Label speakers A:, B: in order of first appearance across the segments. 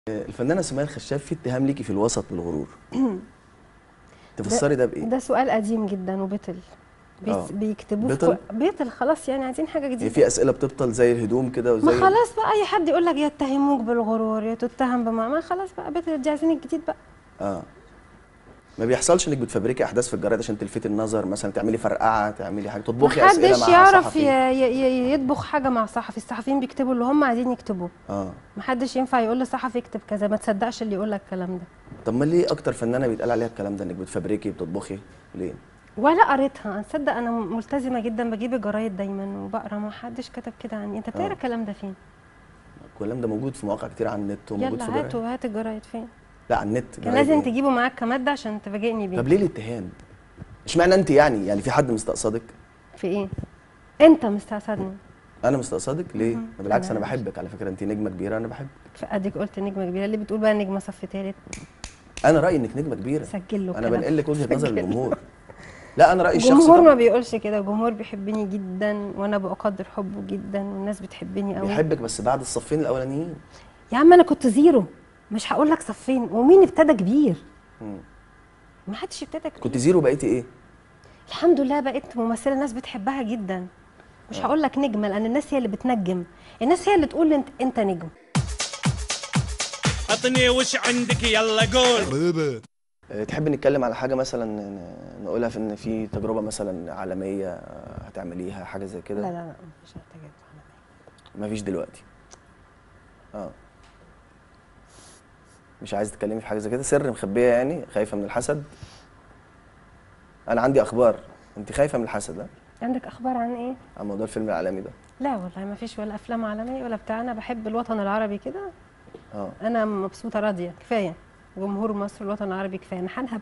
A: الفنانه سمية الخشاب في اتهام ليكي في الوسط بالغرور تفسري ده بايه
B: ده سؤال قديم جدا وبطل بيس-
A: آه.
B: بيكتبوه في
A: بطل؟
B: كل- بطل خلاص يعني عايزين حاجه
A: يعني
B: جديده
A: في اسئله بتبطل زي الهدوم كده
B: ما
A: وزي
B: خلاص بقى اي حد يقول لك يتهموك بالغرور يا تتهم بما ما خلاص بقى بطل دي عايزين الجديد بقى
A: اه ما بيحصلش انك بتفبركي احداث في الجرايد عشان تلفتي النظر مثلا تعملي فرقعه تعملي حاجه تطبخي اسئله
B: محدش
A: مع
B: يعرف
A: صحفي
B: ي- ي- ي- يطبخ حاجه مع صحفي الصحفيين بيكتبوا اللي هم عايزين يكتبوه
A: اه
B: محدش ينفع يقول لصحفي اكتب كذا ما تصدقش اللي يقول لك الكلام ده
A: طب ما ليه اكتر فنانه بيتقال عليها الكلام ده انك بتفبركي بتطبخي ليه
B: ولا قريتها تصدق انا ملتزمه جدا بجيب الجرايد دايما وبقرا ما حدش كتب كده عني انت بتقرا
A: آه.
B: الكلام ده فين
A: الكلام ده موجود في مواقع كتير على النت وموجود في
B: يلا
A: جرايد
B: هاتوا هات الجرايد فين
A: لا على النت
B: كان
A: جرايد
B: لازم
A: إيه؟
B: تجيبه معاك كماده عشان تفاجئني بيه
A: طب ليه الاتهام اشمعنى انت يعني يعني في حد مستقصدك
B: في ايه انت مستقصدني
A: انا مستقصدك ليه
B: مهم.
A: بالعكس انا
B: لا.
A: بحبك على فكره انت نجمه كبيره انا بحبك
B: اديك قلت نجمه كبيره اللي بتقول بقى نجمه صف ثالث
A: انا رايي انك نجمه كبيره
B: سجل له
A: انا
B: كلام.
A: بنقل لك وجهه نظر
B: سجل.
A: الجمهور لا انا رايي الشخصي
B: الجمهور ما
A: طبعاً.
B: بيقولش كده الجمهور بيحبني جدا وانا بقدر حبه جدا والناس بتحبني قوي
A: بيحبك بس بعد الصفين الاولانيين
B: يا عم انا كنت زيرو مش هقول لك صفين ومين ابتدى كبير
A: مم.
B: ما حدش ابتدى كبير
A: كنت زيرو بقيتي ايه
B: الحمد لله بقيت ممثله الناس بتحبها جدا مش هقول لك نجمه لان الناس هي اللي بتنجم الناس هي اللي تقول انت انت نجم
C: عطني وش عندك يلا قول
A: أه، تحب نتكلم على حاجه مثلا ن- نقولها في ان في تجربه مثلا عالميه أه، هتعمليها حاجه زي
B: لا
A: كده
B: لا لا مش محتاجه
A: مفيش دلوقتي اه مش عايز تتكلمي في حاجه زي كده سر مخبيه يعني خايفه من الحسد انا عندي اخبار انت خايفه من الحسد ها
B: عندك اخبار عن ايه
A: عن موضوع الفيلم العالمي ده
B: لا والله ما فيش ولا افلام عالميه ولا بتاع انا بحب الوطن العربي كده
A: اه
B: انا مبسوطه راضيه كفايه جمهور مصر الوطن العربي كفايه انا هنهب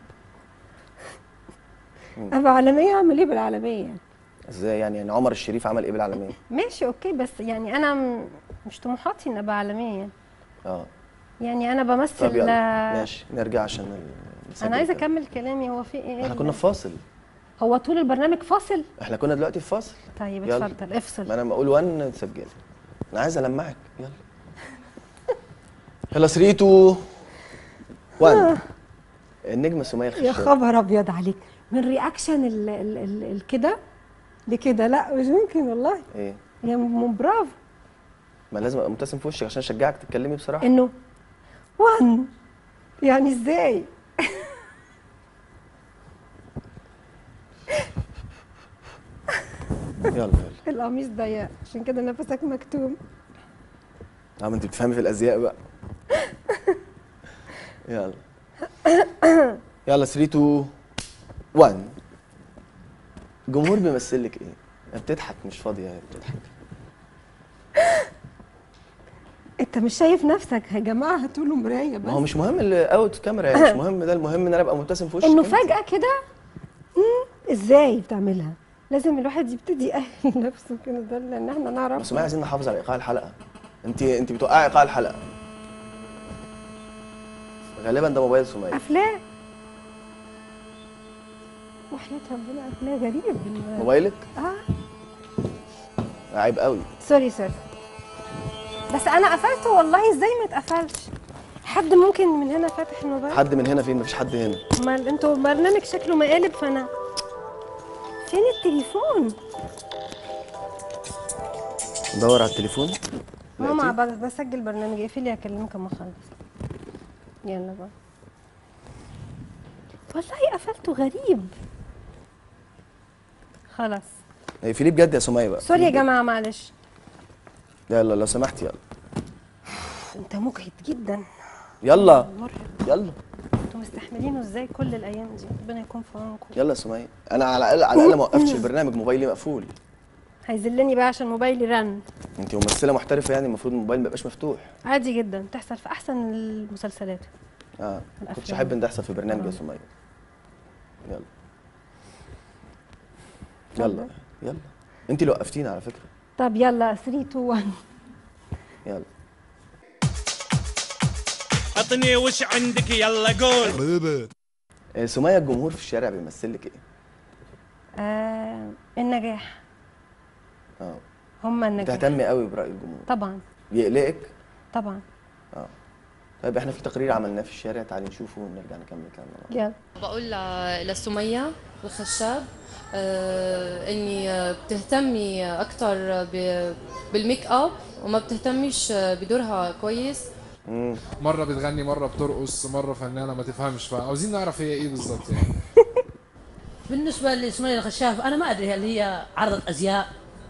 B: ابقى عالميه اعمل ايه بالعالميه يعني
A: ازاي يعني يعني عمر الشريف عمل ايه بالعالميه
B: ماشي اوكي بس يعني انا م- مش طموحاتي ان ابقى عالميه يعني
A: اه
B: يعني انا بمثل
A: طب يلا
B: آه،
A: ماشي نرجع عشان ال- نسجل
B: انا عايزه
A: كده.
B: اكمل كلامي هو في ايه
A: احنا كنا في فاصل
B: هو طول البرنامج فاصل
A: احنا كنا دلوقتي في فاصل
B: طيب
A: يلا.
B: اتفضل افصل
A: ما انا لما اقول 1 تسجلي انا عايز المعك يلا يلا 3 2 1 النجمه سميه
B: يا
A: الخشاب
B: خبر ابيض عليك من رياكشن ال ال ال الكده لكده لا مش ممكن والله
A: ايه
B: يا م- برافو
A: ما لازم ابقى مبتسم في وشك عشان اشجعك تتكلمي بصراحه
B: انه وان يعني ازاي
A: يلا يلا
B: القميص ضيق عشان كده نفسك مكتوم
A: اه ما انت بتفهمي في الازياء بقى يلا يلا 3 2 1 الجمهور بيمثل لك ايه؟ هي بتضحك مش فاضيه هي بتضحك
B: انت مش شايف نفسك يا جماعه هاتوا له مرايه
A: ما هو
B: بس
A: مش مهم الاوت كاميرا يعني مش مهم ده المهم ان انا ابقى مبتسم في وشك
B: انه
A: انت.
B: فجاه كده مم، ازاي بتعملها لازم الواحد يبتدي يأهل نفسه كده ده لان احنا نعرف
A: بس ما عايزين نحافظ على ايقاع الحلقه انت انت بتوقعي ايقاع الحلقه غالبا ده موبايل سمية
B: افلام وحياة ربنا افلام غريب بال-
A: موبايلك
B: اه
A: عيب قوي
B: سوري سوري بس انا قفلته والله ازاي ما اتقفلش حد ممكن من هنا فاتح الموبايل
A: حد من هنا فين مفيش حد هنا
B: امال انتوا برنامج شكله مقالب فانا فين التليفون
A: ندور على التليفون
B: ماما
A: لقيتيه؟
B: ب- بسجل برنامج اقفلي اكلمك اما اخلص يلا بقى والله قفلته غريب خلاص
A: هي في ليه بجد يا سمية بقى
B: سوري يا جماعه معلش
A: يلا لو سمحت يلا
B: انت مجهد جدا
A: يلا
B: مرهق
A: يلا
B: انتوا مستحملينه ازاي كل الايام دي ربنا يكون في عونكم
A: يلا يا سمية انا على الاقل على الاقل ما وقفتش البرنامج موبايلي مقفول
B: هيذلني بقى عشان موبايلي رن
A: انت ممثله محترفه يعني المفروض الموبايل ما يبقاش مفتوح
B: عادي جدا بتحصل في احسن المسلسلات
A: اه
B: الأفلام.
A: كنتش احب ان ده يحصل في برنامج يا
B: آه.
A: سمية يلا يلا يلا انت اللي وقفتينا على فكره
B: طب يلا 3 2 1
A: يلا
C: عطني وش عندك يلا قول
A: آه، سمية الجمهور في الشارع بيمثل لك ايه؟
B: آه النجاح
A: اه
B: هم النجاح
A: بتهتمي قوي براي الجمهور
B: طبعا
A: بيقلقك
B: طبعا
A: اه طيب احنا في تقرير عملناه في الشارع تعالي نشوفه ونرجع نكمل كلامنا مع بعض.
B: يلا
D: بقول ل- لسمية الخشاب آه، اني آه، بتهتمي اكثر بالميك اب وما بتهتميش آه، بدورها كويس
A: مم.
E: مره بتغني مره بترقص مره فنانه ما تفهمش فعاوزين نعرف هي ايه بالظبط يعني
F: بالنسبة لسمية الخشاف أنا ما أدري هل هي عرضة أزياء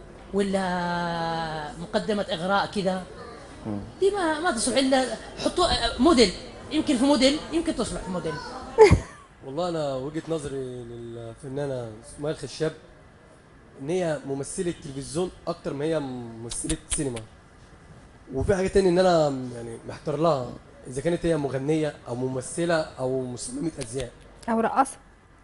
F: ولا مقدمة إغراء كذا دي ما ما تصلح إلا حطوا موديل يمكن في موديل يمكن تصلح في موديل
G: والله انا وجهه نظري للفنانه سمية الخشاب ان هي ممثله تلفزيون اكتر ما هي ممثله سينما وفي حاجه تاني ان انا يعني محتار لها اذا كانت هي مغنيه او ممثله او مصممه ازياء
B: او رقصه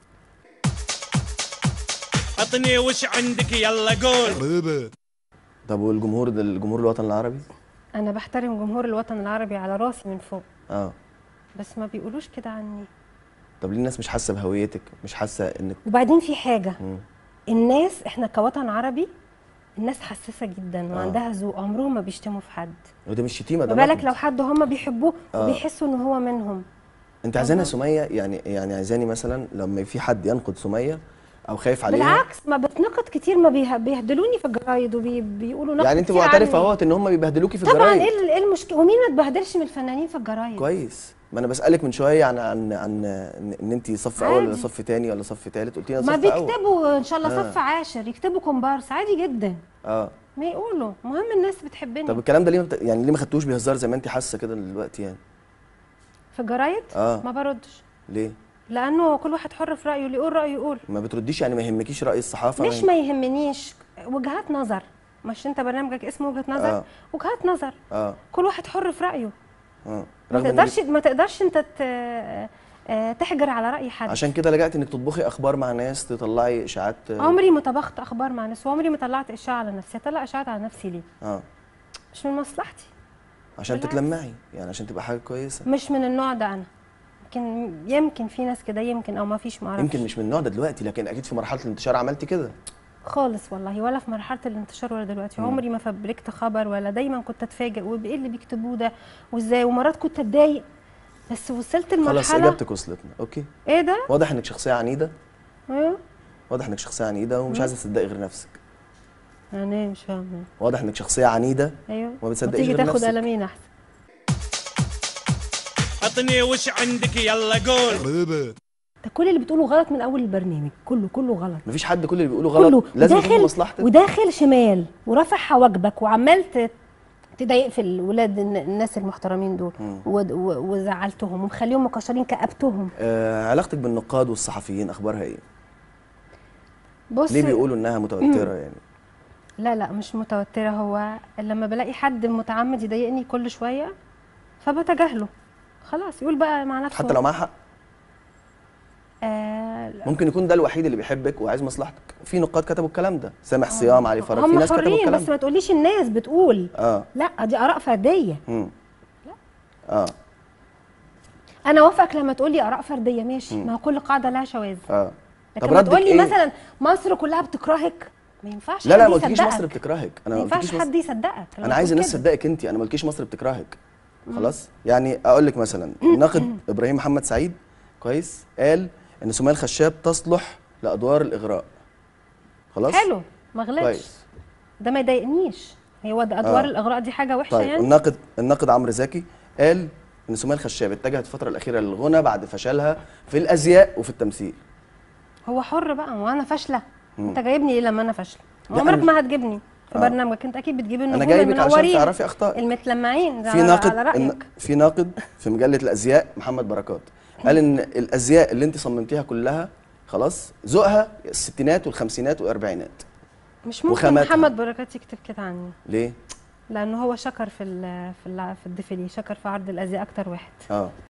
C: عطني وش عندك يلا قول
A: طب والجمهور ده الجمهور الوطن العربي
B: انا بحترم جمهور الوطن العربي على راسي من فوق
A: اه
B: بس ما بيقولوش كده عني
A: طب ليه الناس مش حاسه بهويتك مش حاسه انك
B: وبعدين في حاجه
A: مم.
B: الناس احنا كوطن عربي الناس حساسه جدا
A: آه.
B: وعندها ذوق عمرهم ما بيشتموا في حد
A: وده مش شتيمه ده
B: ما بالك
A: نقد.
B: لو حد هم بيحبوه
A: آه.
B: وبيحسوا ان هو منهم
A: انت عايزاني يا سميه يعني يعني عايزاني مثلا لما في حد ينقد سميه او خايف عليها
B: بالعكس ما بتنقد كتير ما بيه- بيهدلوني في الجرايد وبيقولوا نقد
A: يعني انت
B: كتير
A: معترفه
B: عني.
A: اهوت ان هم بيبهدلوكي في
B: طبعا
A: الجرايد
B: ايه ال- ايه المشكله ومين ما اتبهدلش من الفنانين في الجرايد
A: كويس ما انا بسالك من شويه عن عن عن ان إن انت صف اول ولا
B: عادي.
A: صف تاني ولا صف تالت قلت لي
B: ما
A: انا صف اول
B: بيكتبوا ان شاء الله
A: آه.
B: صف عاشر يكتبوا كومبارس عادي جدا
A: اه
B: ما يقولوا المهم الناس بتحبني
A: طب الكلام ده ليه ما بت- يعني ليه ما خدتوش بهزار زي ما انت حاسه كده دلوقتي يعني
B: في الجرايد
A: آه.
B: ما بردش
A: ليه
B: لانه كل واحد حر في رايه اللي يقول رايه يقول
A: ما بترديش يعني ما يهمكيش راي الصحافه
B: مش ما يهمنيش وجهات نظر مش انت برنامجك اسمه وجهه نظر
A: آه.
B: وجهات نظر
A: اه
B: كل واحد حر في رايه
A: اه
B: ما
A: رغم إن
B: تقدرش ما تقدرش انت ت- آه، تحجر على راي حد
A: عشان كده لجأت انك تطبخي اخبار مع ناس تطلعي اشاعات آه،
B: عمري ما طبخت اخبار مع ناس وعمري ما طلعت اشاعه على نفسي اطلع اشاعات على نفسي ليه
A: اه
B: مش من مصلحتي
A: عشان
B: بالعكس.
A: تتلمعي يعني عشان تبقى حاجه كويسه
B: مش من النوع ده انا يمكن يمكن في ناس كده يمكن او ما فيش ما اعرفش
A: يمكن مش من النوع ده دلوقتي لكن اكيد في مرحله الانتشار عملتي كده
B: خالص والله ولا في مرحله الانتشار ولا دلوقتي عمري ما فبركت خبر ولا دايما كنت اتفاجئ وايه اللي بيكتبوه ده وازاي ومرات كنت اتضايق بس وصلت
A: خلاص
B: لمرحله
A: اجابتك وصلتنا اوكي
B: ايه ده
A: واضح انك شخصيه عنيده
B: ايوه
A: واضح انك شخصيه عنيده ومش عايزه تصدقي غير نفسك
B: يعني ايه مش فاهمه
A: واضح انك شخصيه عنيده
B: ايوه
A: وما بتصدقيش
B: تيجي
A: غير
B: تاخد
A: نفسك.
B: قلمين احسن
C: عطني وش عندك يلا قول
B: ده كل اللي بتقوله غلط من اول البرنامج كله كله غلط
A: مفيش حد كل اللي بيقوله غلط
B: كله
A: لازم يكون في
B: وداخل
A: مصلحتك
B: وداخل شمال ورافع حواجبك وعمال ت- تضايق في الولاد الن- الناس المحترمين دول ود- و- وزعلتهم ومخليهم مكشرين كأبتهم
A: آه علاقتك بالنقاد والصحفيين اخبارها ايه
B: بص
A: ليه بيقولوا انها متوتره يعني
B: لا لا مش متوترة هو لما بلاقي حد متعمد يضايقني كل شوية فبتجاهله خلاص يقول بقى مع نفسه
A: حتى لو معاه حق
B: آه لا.
A: ممكن يكون ده الوحيد اللي بيحبك وعايز مصلحتك في نقاد كتبوا الكلام ده سامح صيام علي فرج في
B: هم
A: ناس كتبوا
B: حرين
A: الكلام
B: بس
A: ده
B: ما تقوليش الناس بتقول
A: اه
B: لا دي آراء فردية
A: امم اه
B: أنا وافقك لما تقولي آراء فردية ماشي ما هو كل قاعدة لها شواذ
A: اه
B: لكن ما تقولي مثلا مصر كلها بتكرهك ما ينفعش
A: لا لا
B: حد
A: ما قلتليش
B: يصدقك.
A: مصر بتكرهك انا
B: ما
A: ما قلتليش
B: ينفعش
A: مصر
B: حد يصدقك لما
A: انا عايز
B: تقول
A: الناس
B: كده.
A: تصدقك انت انا ما قلتليش مصر بتكرهك خلاص يعني اقول لك مثلا الناقد ابراهيم محمد سعيد كويس قال ان سمية الخشاب تصلح لادوار الاغراء خلاص
B: حلو ما غلطش
A: كويس
B: ده ما يضايقنيش هو ده ادوار
A: آه.
B: الاغراء دي حاجه وحشه
A: طيب
B: يعني
A: الناقد الناقد عمرو زكي قال ان سمية الخشاب اتجهت الفتره الاخيره للغنى بعد فشلها في الازياء وفي التمثيل
B: هو حر بقى وانا فاشله انت جايبني ليه لما انا فاشله
A: لا،
B: عمرك
A: أنا-
B: ما هتجيبني في
A: آه.
B: برنامجك انت اكيد بتجيب النجوم
A: جايبك علشان
B: المنورين
A: تعرفي أخطائك.
B: المتلمعين ده
A: في
B: على-
A: ناقد
B: على
A: إن-
B: رايك
A: في ناقد في مجله الازياء محمد بركات قال ان الازياء اللي انت صممتيها كلها خلاص ذوقها الستينات والخمسينات والاربعينات
B: مش ممكن
A: وخاماتها.
B: محمد بركات يكتب كده عني
A: ليه؟
B: لانه هو شكر في ال في ال في الديفيلي شكر في عرض الازياء اكتر واحد
A: اه